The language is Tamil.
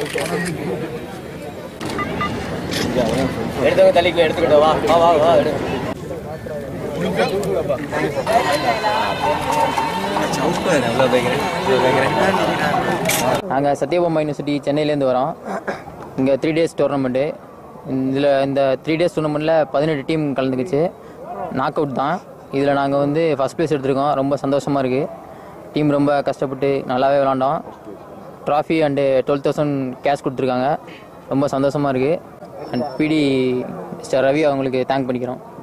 எடுத்துக்க தள்ளிக்கு எடுத்துக்கிட்டோம் வா வா வா வா எடு நாங்கள் சத்யபாமா யூனிவர்சிட்டி சென்னையிலேருந்து வரோம் இங்கே த்ரீ டேஸ் டோர்னமெண்ட்டு இதில் இந்த த்ரீ டேஸ் டோர்னமெண்ட்டில் பதினெட்டு டீம் கலந்துக்குச்சு நாக் அவுட் தான் இதில் நாங்கள் வந்து ஃபஸ்ட் ப்ளேஸ் எடுத்திருக்கோம் ரொம்ப சந்தோஷமாக இருக்குது டீம் ரொம்ப கஷ்டப்பட்டு நல்லாவே விளாண்டோம் trophy and twelve thousand cash கொடுத்துருக்காங்க ரொம்ப சந்தோஷமாக இருக்குது அண்ட் பிடி மிஸ்டர் ரவி அவங்களுக்கு தேங்க் பண்ணிக்கிறோம்